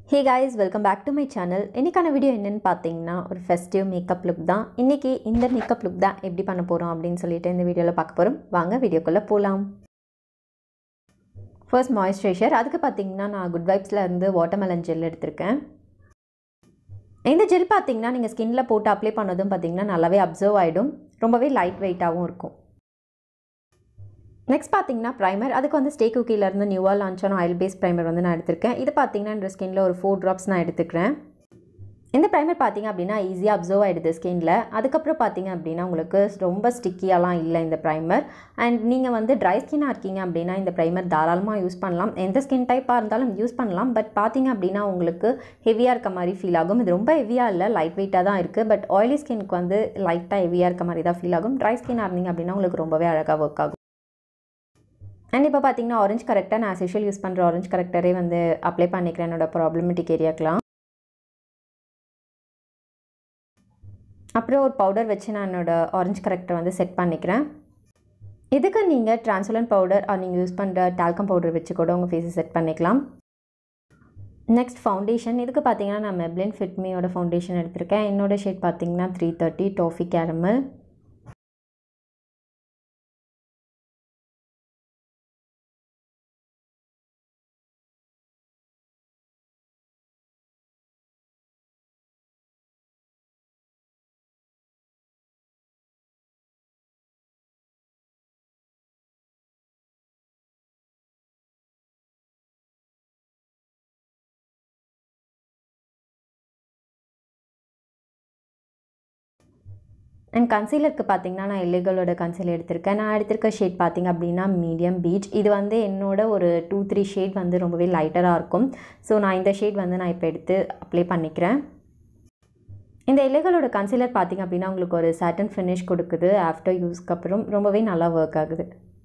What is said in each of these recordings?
hey guys welcome back to my channel இன்றைக்கான video என்னென்னு பார்த்தீங்கன்னா ஒரு ஃபெஸ்டிவ் மேக்கப் லுக் தான் இன்றைக்கி இந்த மேக்கப் லுக் தான் எப்படி பண்ண போகிறோம் அப்படின்னு சொல்லிட்டு இந்த வீடியோவில் பார்க்க போகிறோம் வாங்க வீடியோக்குள்ளே போகலாம் ஃபர்ஸ்ட் மாய்ஸ்சரைசர் அதுக்கு பார்த்தீங்கன்னா நான் குட் வைப்ஸில் இருந்து வாட்டர்மெலன் ஜெல் எடுத்திருக்கேன் இந்த ஜெல் பார்த்தீங்கன்னா நீங்கள் ஸ்கின்ல போட்டு அப்ளை பண்ணதும் பார்த்தீங்கன்னா நல்லாவே அப்சர்வ் ஆகிடும் ரொம்பவே லைட் வெயிட்டாகவும் இருக்கும் நெக்ஸ்ட் பார்த்தீங்கன்னா ப்ரைமர் அதுக்கு வந்து ஸ்டே குக்கிலேருந்து நியூவாக லான்ச் ஆன ஆயில் பேஸ் ப்ரைமர் வந்து நான் எடுத்திருக்கேன் இது பார்த்தீங்கன்னா என்னோட ஸ்கின்ல ஒரு ஃபோர் ட்ராப்ஸ் நான் எடுத்துக்கிறேன் இந்த ப்ரைமர் பார்த்தீங்க அப்படின்னா ஈஸியாக அப்சர்வ் ஆகிடுது ஸ்கின்ல அதுக்கப்புறம் பார்த்தீங்க அப்படின்னா உங்களுக்கு ரொம்ப ஸ்டிக்கியாலாம் இல்லை இந்த ப்ரைமர் அண்ட் நீங்கள் வந்து ட்ரை ஸ்கின்னாக இருக்கீங்க அப்படின்னா இந்த ப்ரைமர் தாராளமாக யூஸ் பண்ணலாம் எந்த ஸ்கின் டைப்பாக இருந்தாலும் யூஸ் பண்ணலாம் பட் பார்த்தீங்க அப்படின்னா உங்களுக்கு ஹெவியாக இருக்க மாதிரி ஃபீல் ஆகும் இது ரொம்ப ஹெவியாக இல்லை லைட் வெயிட்டாக தான் இருக்குது பட் ஆயிலி ஸ்கின்க்கு வந்து லைட்டாக ஹெவியாக இருக்க மாதிரி தான் ஃபீல் ஆகும் ட்ரை ஸ்கின்னாக இருந்தீங்க அப்படின்னா உங்களுக்கு ரொம்பவே அழகாக ஒர்க் ஆகும் அண்ட் இப்போ பார்த்தீங்கன்னா ஆரஞ்ச் கரெக்டாக நான் ஆஸ் யூஸ் பண்ணுற ஆரஞ்ச் கரெக்டரே வந்து அப்ளை பண்ணிக்கிறேன் என்னோட ப்ராப்ளமெட்டிக் ஏரியாக்கெலாம் அப்புறம் ஒரு பவுடர் வச்சு நான் என்னோட ஆரஞ்ச் கரெக்டரை வந்து செட் பண்ணிக்கிறேன் இதுக்கு நீங்கள் டிரான்ஸ்லன் பவுடர் நீங்கள் யூஸ் பண்ணுற டால்கம் பவுடர் வச்சு கூட உங்கள் ஃபேஸை செட் பண்ணிக்கலாம் நெக்ஸ்ட் ஃபவுண்டேஷன் இதுக்கு பார்த்தீங்கன்னா நான் மெப்ளின் ஃபிட்மியோட ஃபவுண்டேஷன் எடுத்திருக்கேன் என்னோட ஷேட் பார்த்தீங்கன்னா three thirty toffee caramel and கன்சீலருக்கு பார்த்தீங்கன்னா நான் எல்லைகளோட கன்சீலர் எடுத்திருக்கேன் நான் எடுத்திருக்க ஷேட் பார்த்திங்க அப்படின்னா மீடியம் பீச் இது வந்து என்னோட ஒரு டூ த்ரீ ஷேட் வந்து ரொம்பவே லைட்டராக இருக்கும் ஸோ நான் இந்த ஷேட் வந்து நான் இப்போ எடுத்து அப்ளை பண்ணிக்கிறேன் இந்த இலைகளோட கன்சீலர் பார்த்திங்க அப்படின்னா உங்களுக்கு ஒரு சட்டன் ஃபினிஷ் கொடுக்குது ஆஃப்டர் யூஸ்க்கு அப்புறம் ரொம்பவே நல்லா ஒர்க் ஆகுது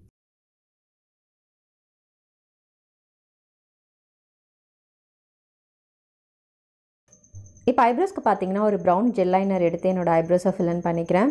இப்போ ஐப்ரோஸ்க்கு பார்த்தீங்கன்னா ஒரு ப்ரௌன் ஜெல் லைனர் எடுத்து என்னோடய ஐப்ரோஸை ஃபில்லன் பண்ணிக்கிறேன்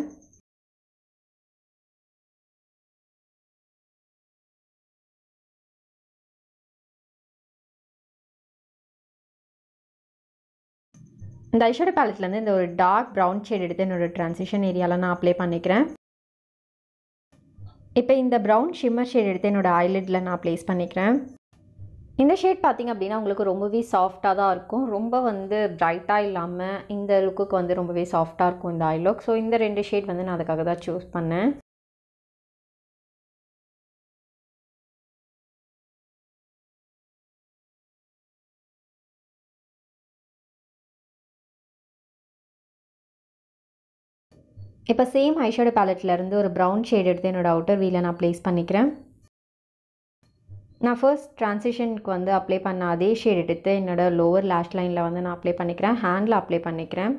இந்த ஐஷோட பேலட்லேருந்து இந்த ஒரு டார்க் ப்ரௌன் ஷேட் எடுத்து என்னோடய ட்ரான்சிஷன் ஏரியாவில் நான் அப்ளை பண்ணிக்கிறேன் இப்போ இந்த ப்ரௌன் ஷிம்மர் ஷேட் எடுத்து என்னோடய ஐலிட்டில் நான் ப்ளேஸ் பண்ணிக்கிறேன் இந்த ஷேட் பார்த்திங்க அப்படின்னா உங்களுக்கு ரொம்பவே சாஃப்டாக தான் இருக்கும் ரொம்ப வந்து ப்ரைட்டாக இல்லாமல் இந்த லுக்குக்கு வந்து ரொம்பவே சாஃப்டாக இருக்கும் இந்த ஐ லுக் ஸோ இந்த ரெண்டு ஷேட் வந்து நான் அதுக்காக தான் சூஸ் பண்ணேன் இப்போ சேம் ஐஷேடோ பேலட்லேருந்து ஒரு ப்ரௌன் ஷேட் எடுத்து என்னோடய அவுட்டர் வீலை நான் ப்ளேஸ் பண்ணிக்கிறேன் நான் ஃபர்ஸ்ட் ட்ரான்சிஷனுக்கு வந்து அப்ளை பண்ண அதே ஷேட் எடுத்து என்னோடய லோவர் லேஷ் லைனில் வந்து நான் அப்ளை பண்ணிக்கிறேன் ஹேண்டில் அப்ளை பண்ணிக்கிறேன்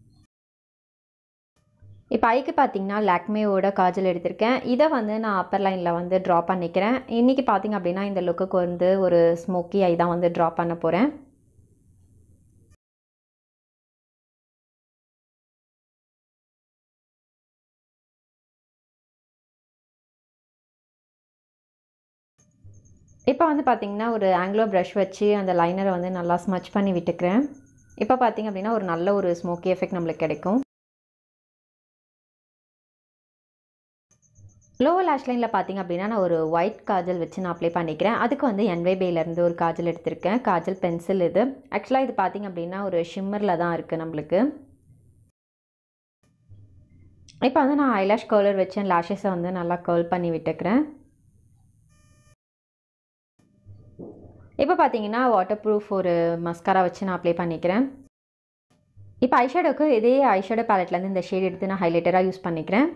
இப்போ ஐக்கு பார்த்தீங்கன்னா லாக்மேவோட காஜல் எடுத்திருக்கேன் இதை வந்து நான் அப்பர் லைனில் வந்து ட்ரா பண்ணிக்கிறேன் இன்றைக்கி பார்த்திங்க அப்படின்னா இந்த லுக்குக்கு வந்து ஒரு ஸ்மோக்கி ஐ தான் வந்து ட்ரா பண்ண போகிறேன் இப்போ வந்து பார்த்திங்கன்னா ஒரு ஆங்கிலோ ப்ரஷ் வச்சு அந்த லைனரை வந்து நல்லா ஸ்மச் பண்ணி விட்டுக்கிறேன் இப்போ பார்த்திங்க அப்படின்னா ஒரு நல்ல ஒரு ஸ்மோக்கி எஃபெக்ட் நம்மளுக்கு கிடைக்கும் லோவர் லேஷ் லைனில் பார்த்திங்க அப்படின்னா நான் ஒரு ஒயிட் காஜல் வச்சு நான் அப்ளை பண்ணிக்கிறேன் அதுக்கு வந்து என்வைபேலேருந்து ஒரு காஜல் எடுத்திருக்கேன் காஜல் பென்சில் இது ஆக்சுவலாக இது பார்த்திங்க அப்படின்னா ஒரு ஷிம்மரில் தான் இருக்குது நம்மளுக்கு இப்போ வந்து நான் ஐலாஷ் கர்லர் வச்சு லேஷஸை வந்து நல்லா கர்ல் பண்ணி விட்டுக்கிறேன் இப்போ பார்த்தீங்கன்னா வாட்டர் ப்ரூஃப் ஒரு மஸ்காரா வச்சு நான் அப்ளை பண்ணிக்கிறேன் இப்போ ஐஷேடோக்கு இதே ஐஷேடோ பேலட்லேருந்து இந்த ஷேட் எடுத்து நான் ஹைலைட்டராக யூஸ் பண்ணிக்கிறேன்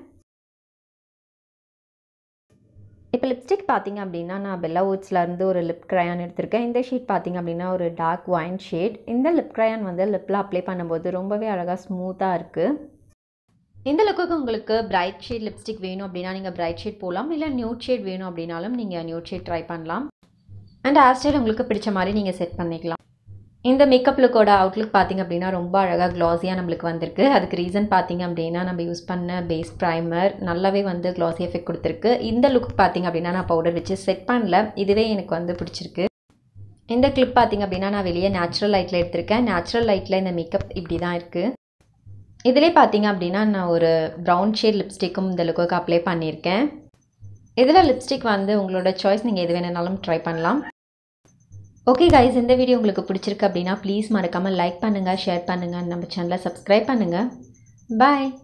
இப்போ லிப்ஸ்டிக் பார்த்தீங்க அப்படின்னா நான் பெல்லா வுட்ஸ்லேருந்து ஒரு லிப் க்ரையான் எடுத்திருக்கேன் இந்த ஷேட் பார்த்தீங்க அப்படின்னா ஒரு டார்க் ஒயின் ஷேட் இந்த லிப் க்ரையான் வந்து லிப்பில் அப்ளை பண்ணும்போது ரொம்பவே அழகாக ஸ்மூத்தாக இருக்குது இந்த லுக்குக்கு உங்களுக்கு பிரைட் ஷேட் லிப்ஸ்டிக் வேணும் அப்படின்னா நீங்கள் பிரைட் ஷேட் போகலாம் இல்லை நியூட் ஷேட் வேணும் அப்படின்னாலும் நீங்கள் நியூட் ஷேட் ட்ரை பண்ணலாம் அண்ட் ஹேர் ஸ்டைல் உங்களுக்கு பிடிச்ச மாதிரி நீங்கள் செட் பண்ணிக்கலாம் இந்த மேக்கப் லுக்கோட அவுட்லுக் பார்த்திங்க அப்படின்னா ரொம்ப அழகாக க்ளாஸியாக நம்மளுக்கு வந்திருக்கு அதுக்கு ரீசன் பார்த்திங்க அப்படின்னா நம்ம யூஸ் பண்ண பேஸ் ப்ரைமர் நல்லாவே வந்து க்ளாஸி எஃபெக்ட் கொடுத்துருக்கு இந்த லுக் பார்த்திங்க அப்படின்னா நான் பவுடர் வச்சு செட் பண்ணல இதுவே எனக்கு வந்து பிடிச்சிருக்கு இந்த கிளிப் பார்த்திங்க அப்படின்னா நான் வெளியே நேச்சுரல் லைட்டில் எடுத்திருக்கேன் நேச்சுரல் லைட்டில் இந்த மேக்கப் இப்படி தான் இருக்குது இதிலே பார்த்தீங்க அப்படின்னா நான் ஒரு ப்ரௌன் ஷேட் லிப்ஸ்டிக்கும் இந்த லுக்குக்கு அப்ளை பண்ணியிருக்கேன் இதில் லிப்ஸ்டிக் வந்து உங்களோட சாய்ஸ் நீங்கள் எது வேணுனாலும் ட்ரை பண்ணலாம் ஓகே கைஸ் இந்த வீடியோ உங்களுக்கு பிடிச்சிருக்கு அப்படின்னா ப்ளீஸ் மறக்காமல் லைக் பண்ணுங்கள் ஷேர் பண்ணுங்கள் நம்ம சேனலை சப்ஸ்கிரைப் பண்ணுங்கள் பாய்